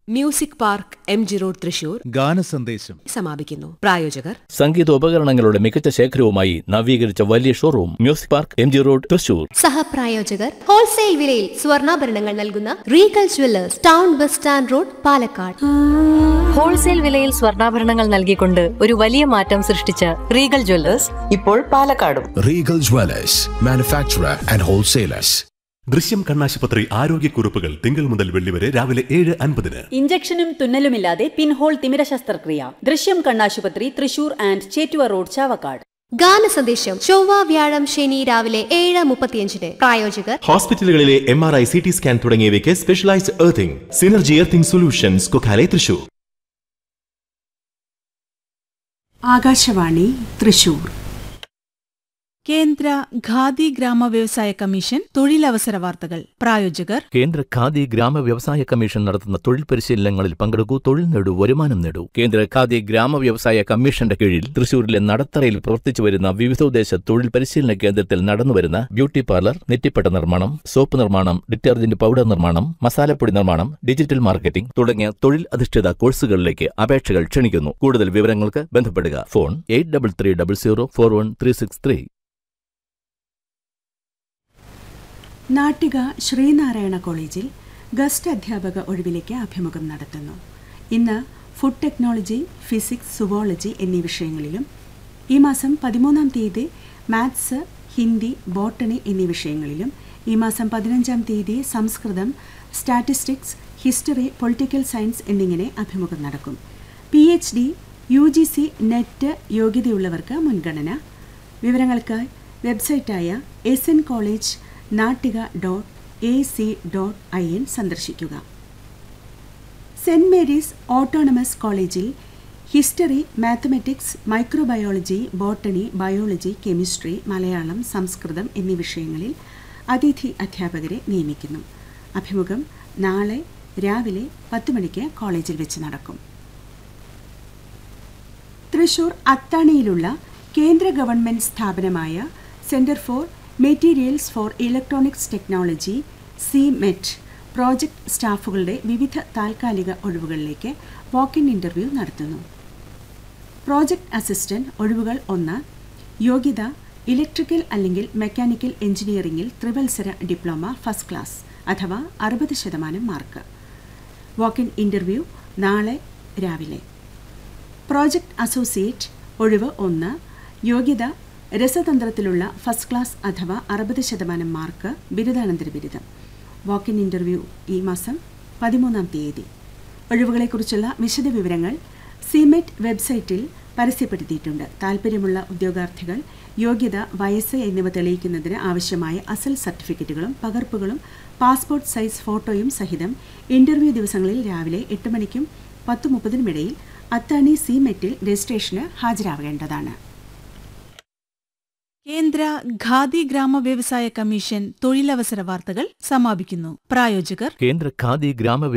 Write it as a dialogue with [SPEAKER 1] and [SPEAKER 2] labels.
[SPEAKER 1] Music park M G road Thrissur
[SPEAKER 2] ഗാനസന്ദേശം
[SPEAKER 1] സമാപിക്കുന്നു പ്രായോജകർ
[SPEAKER 3] സംഗീതോപകരണങ്ങളുടെ മികച്ച ശേഖരവുമായി നവീകരിച്ച വലിയ showroom music park M G road Thrissur
[SPEAKER 4] സഹപ്രായോജകർ ഹോൾസെയിൽ വിലയിൽ സ്വർണ്ണാഭരണങ്ങൾ നൽകുന്ന Regal jewellers town bus stand road Palakkad
[SPEAKER 5] wholesale വിലയിൽ സ്വർണ്ണാഭരണങ്ങൾ നൽകിക്കൊണ്ട് ഒരു വലിയ മാറ്റം സൃഷ്ടിച്ച റീഗൽ ജ്വല്ലേഴ്സ്
[SPEAKER 6] ഇപ്പോൾ പാലക്കാടും
[SPEAKER 7] Regal Dwellers, manufacturer and wholesalers.
[SPEAKER 8] ദൃശ്യം കണ്ണാശുപത്രി ആരോഗ്യക്കുറിപ്പുകൾ തിങ്കൾ മുതൽ വെള്ളി വരെ രാവിലെ ഏഴ് അൻപതിന്
[SPEAKER 9] ഇഞ്ചക്ഷനും തുന്നലുമില്ലാതെ പിൻഹോൾ തിമിര ശസ്ത്രക്രിയ ദൃശ്യം കണ്ണാശുപത്രി തൃശൂർ ആൻഡ് ചേറ്റുവ റോഡ് ചാവക്കാട്
[SPEAKER 4] ഗാന സന്ദേശം ചൊവ്വ വ്യാഴം ശനി രാവിലെ ഏഴ് മുപ്പത്തിയഞ്ചിന് പ്രായോജകർ
[SPEAKER 8] ഹോസ്പിറ്റലുകളിലെ M R I C T scan തുടങ്ങിയവയ്ക്ക് specialised earthing synergy earthing solutions Kokkale Thrissur
[SPEAKER 10] Akashvani Thrissur
[SPEAKER 11] കേന്ദ്ര ഖാദി ഗ്രാമ വ്യവസായ കമ്മീഷൻ തൊഴിലവസര വാർത്തകൾ പ്രായോജകർ
[SPEAKER 3] കേന്ദ്ര ഖാദി ഗ്രാമ വ്യവസായ കമ്മീഷൻ നടത്തുന്ന തൊഴിൽ പരിശീലനങ്ങളിൽ പങ്കെടുക്കൂ തൊഴിൽ നേടൂ വരുമാനം നേടൂ കേന്ദ്ര ഖാദി ഗ്രാമ വ്യവസായ കമ്മീഷന്റെ കീഴിൽ തൃശൂരിലെ നടത്തറയിൽ പ്രവർത്തിച്ചു വരുന്ന വിവിധോദ്ദേശ തൊഴിൽ പരിശീലന കേന്ദ്രത്തിൽ നടന്നുവരുന്ന ബ്യൂട്ടി പാർലർ നെറ്റിപ്പട്ട നിർമ്മാണം സോപ്പ് നിർമ്മാണം ഡിറ്റർജന്റ് പൗഡർ നിർമ്മാണം മസാലപ്പൊടി നിർമ്മാണം ഡിജിറ്റൽ മാർക്കറ്റിംഗ് തുടങ്ങിയ തൊഴിൽ അധിഷ്ഠിത കോഴ്സുകളിലേക്ക് അപേക്ഷകൾ ക്ഷണിക്കുന്നു കൂടുതൽ വിവരങ്ങൾക്ക് ബന്ധപ്പെടുക phone eight double three double zero four one three six three
[SPEAKER 10] Nattika Sreenarayana കോളേജിൽ ഗസ്റ്റ് അധ്യാപക ഒഴിവിലേക്ക് അഭിമുഖം നടത്തുന്നു ഇന്ന് ഫുഡ് ടെക്നോളജി ഫിസിക്സ് സുവോളജി എന്നീ വിഷയങ്ങളിലും ഈ മാസം പതിമൂന്നാം തീയതി മാത്സ് ഹിന്ദി ബോട്ടണി എന്നീ വിഷയങ്ങളിലും ഈ മാസം പതിനഞ്ചാം തീയതി Sanskrit statistics history political science എന്നിങ്ങനെ അഭിമുഖം നടക്കും P H D U G C net യോഗ്യതയുള്ളവർക്ക് മുൻഗണന വിവരങ്ങൾക്കായി വെബ്സൈറ്റായ S N college Nattika dot A C dot I N സന്ദർശിക്കുക സെന്റ് മേരീസ് ഓട്ടോണമസ് കോളേജിൽ history mathematics microbiology botany biology chemistry Malayalam Sanskrit എന്നീ വിഷയങ്ങളിൽ അതിഥി അധ്യാപകരെ നിയമിക്കുന്നു അഭിമുഖം നാളെ രാവിലെ പത്ത് മണിക്ക് കോളേജിൽ വെച്ച് നടക്കും തൃശൂർ അത്താണിയിലുള്ള കേന്ദ്ര ഗവൺമെന്റ് സ്ഥാപനമായ centre for materials for electronics technology C met project സ്റ്റാഫുകളുടെ വിവിധ താൽക്കാലിക ഒഴിവുകളിലേക്ക് വാക്ക് ഇൻ ഇന്റർവ്യൂ നടത്തുന്നു പ്രോജക്ട് അസിസ്റ്റന്റ് ഒഴിവുകൾ ഒന്ന് യോഗ്യത ഇലക്ട്രിക്കൽ അല്ലെങ്കിൽ മെക്കാനിക്കൽ എഞ്ചിനീയറിംഗിൽ ത്രിവത്സര ഡിപ്ലോമ ഫസ്റ്റ് ക്ലാസ് അഥവാ അറുപത് ശതമാനം മാർക്ക് വാക്ക് ഇൻ ഇന്റർവ്യൂ നാളെ രാവിലെ പ്രോജക്ട് അസോസിയേറ്റ് ഒഴിവ് ഒന്ന് യോഗ്യത രസതന്ത്രത്തിലുള്ള ഫസ്റ്റ് ക്ലാസ് അഥവാ അറുപത് ശതമാനം മാർക്ക് ബിരുദാനന്തര ബിരുദം വാക്ക് ഇൻ ഇന്റർവ്യൂ ഈ മാസം പതിമൂന്നാം തീയതി ഒഴിവുകളെക്കുറിച്ചുള്ള വിശദവിവരങ്ങൾ സിമെറ്റ് വെബ്സൈറ്റിൽ പരസ്യപ്പെടുത്തിയിട്ടുണ്ട് താൽപ്പര്യമുള്ള ഉദ്യോഗാർത്ഥികൾ യോഗ്യത വയസ്സ് എന്നിവ തെളിയിക്കുന്നതിന് ആവശ്യമായ അസൽ സർട്ടിഫിക്കറ്റുകളും പകർപ്പുകളും പാസ്പോർട്ട് സൈസ് ഫോട്ടോയും സഹിതം ഇന്റർവ്യൂ ദിവസങ്ങളിൽ രാവിലെ എട്ട് മണിക്കും പത്ത് മുപ്പതിനുമിടയിൽ അത്താണി സി മെറ്റിൽ രജിസ്ട്രേഷന് ഹാജരാവേണ്ടതാണ്
[SPEAKER 11] കേന്ദ്ര ഖാദി ഗ്രാമ വ്യവസായ കമ്മീഷൻ തൊഴിലവസര വാർത്തകൾ സമാപിക്കുന്നു പ്രായോജകർ
[SPEAKER 3] കേന്ദ്ര ഖാദി ഗ്രാമ